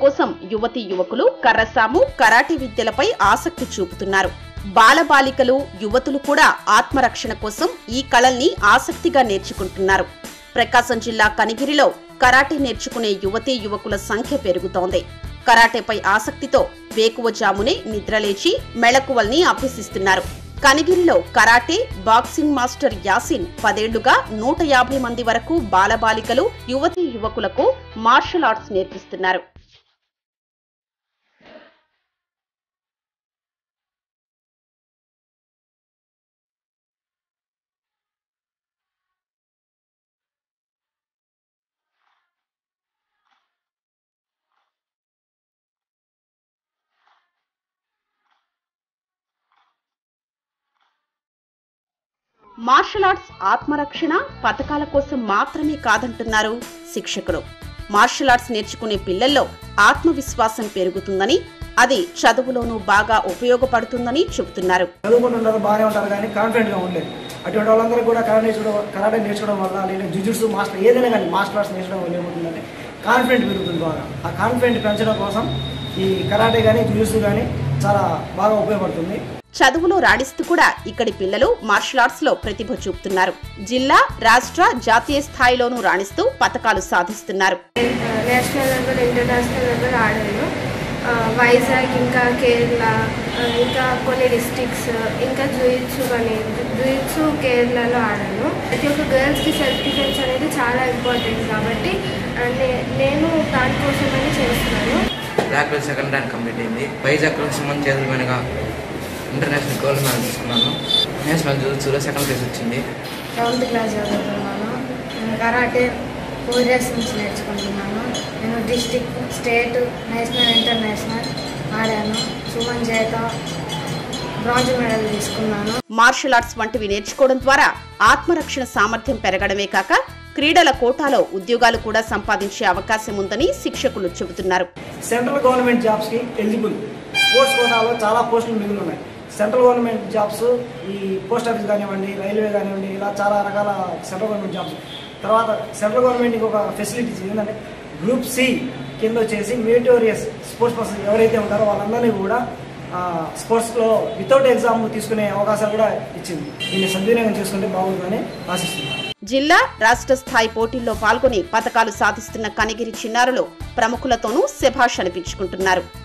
కోసం యువతీ యువకులు కర్రసాము కరాటే విద్యలపై ఆసక్తి చూపుతున్నారు బాలబాలికలు యువతులు కూడా ఆత్మరక్షణ కోసం ఈ కళల్ని ఆసక్తిగా నేర్చుకుంటున్నారు ప్రకాశం జిల్లా కనిగిరిలో కరాటే నేర్చుకునే యువతీ యువకుల సంఖ్య పెరుగుతోంది కరాటేపై ఆసక్తితో వేకువజామునే నిద్రలేచి మెళకువల్ని అభ్యసిస్తున్నారు కనిగిరిలో కరాటే బాక్సింగ్ మాస్టర్ యాసిన్ పదేళ్లుగా నూట యాభై మంది వరకు బాలబాలికలు యువతీ యువకులకు మార్షల్ ఆర్ట్స్ నేర్పిస్తున్నారు మార్షల్ ఆర్ట్స్ ఆత్మరక్షణ పథకాల కోసం మాత్రమే కాదంటున్నారు శిక్షకులు మార్షల్ ఆర్ట్స్ నేర్చుకునే పిల్లల్లో ఆత్మవిశ్వాసం పెరుగుతుందని అది చదువులోనూ బాగా ఉపయోగపడుతుందని చెబుతున్నారు చదువుకుంటున్నారు బాగానే ఉంటారు కానీ కాన్ఫిడెంట్గా ఉండలేదు అటువంటి వాళ్ళందరూ కూడా కరాటే నేర్చుకోవడం కరాటే నేర్చుకోవడం వల్ల లేదా జుజుట్సు మాస్టర్ ఏదైనా కానీ మార్షల్ ఆర్ట్స్ నేర్చుకోవడం వల్ల ఏమవుతుందంటే కాన్ఫిడెంట్ పెరుగుతుంది బాగా ఆ కాన్ఫిడెంట్ పెంచడం కోసం ఈ కరాటే కానీ జుజుట్సు కానీ చాలా బాగా ఉపయోగపడుతుంది చదువులో రాణిస్తూ కూడా ఇక్కడి పిల్లలు మార్షల్ ఆర్ట్స్ లో ప్రతిభ చూపుతున్నారు జిల్లా రాష్ట్ర జాతీయ స్థాయిలోనూ రాణిస్తూ పథకాలు సాధిస్తున్నారు నేషనల్ లెవెల్ ఇంటర్నేషనల్ లెవెల్ ఆడాను ఆ, వైజాగ్ ఇంకా కేరళ ఆ, ఇంకా కొన్ని డిస్ట్రిక్ట్స్ ఇంకా జుయిత్సు కానీ జుయిత్సు కేరళలో ఆడాను ప్రతి ఒక్క గర్ల్స్కి సెల్ఫ్ డిఫెన్స్ అనేది చాలా ఇంపార్టెంట్ కాబట్టి ఆ, నే- నేను దానికోసమని చేస్తున్నాను black belt second rank complete అయింది వైజాగ్ సుమన్ చేతుల మీదుగా ఇంటర్నేషనల్ గోల్డ్ మెడల్ తీసుకున్నాను నేషనల్ జూత్సులో సెకండ్ ప్లేస్ వచ్చింది సెవెంత్ క్లాస్ చదువుతున్నాను నేను కరాటే ఫోర్ ఇయర్స్ నుంచి నేర్చుకుంటున్నాను నేను డిస్టిక్ స్టేట్ నేషనల్ ఇంటర్నేషనల్ ఆడాను సుమన్ చేత బ్రాంజ్ మెడల్ తీసుకున్నాను మార్షల్ ఆర్ట్స్ వంటివి నేర్చుకోవడం ద్వారా ఆత్మరక్షణ సామర్థ్యం పెరగడమే కాక క్రీడల కోటాలో ఉద్యోగాలు కూడా సంపాదించే అవకాశం ఉందని శిక్షకులు చెబుతున్నారు సెంట్రల్ గవర్నమెంట్ జాబ్స్కి ఎలిజిబుల్ స్పోర్ట్స్ కోటాలో చాలా పోస్టులు మిగిలి ఉన్నాయి సెంట్రల్ గవర్నమెంట్ జాబ్స్ ఈ పోస్ట్ ఆఫీస్ కానివ్వండి రైల్వే కానివ్వండి ఇలా చాలా రకాల సెంట్రల్ గవర్నమెంట్ జాబ్స్ తర్వాత సెంట్రల్ గవర్నమెంట్ ఒక ఫెసిలిటీస్ ఏంటంటే గ్రూప్ సి కింద వచ్చేసి మెరిటోరియస్ స్పోర్ట్స్ పర్సన్ ఎవరైతే ఉంటారో వాళ్ళందరినీ కూడా స్పోర్ట్స్లో వితౌట్ ఎగ్జామ్ తీసుకునే అవకాశాలు కూడా ఇచ్చింది దీన్ని సద్వినియోగం చేసుకుంటే బాగుంటుందని ఆశిస్తున్నాను జిల్లా రాష్ట్ర స్థాయి పోటీల్లో పాల్గొని పథకాలు సాధిస్తున్న కనిగిరి చిన్నారులు ప్రముఖులతోనూ శభాష్ అనిపించుకుంటున్నారు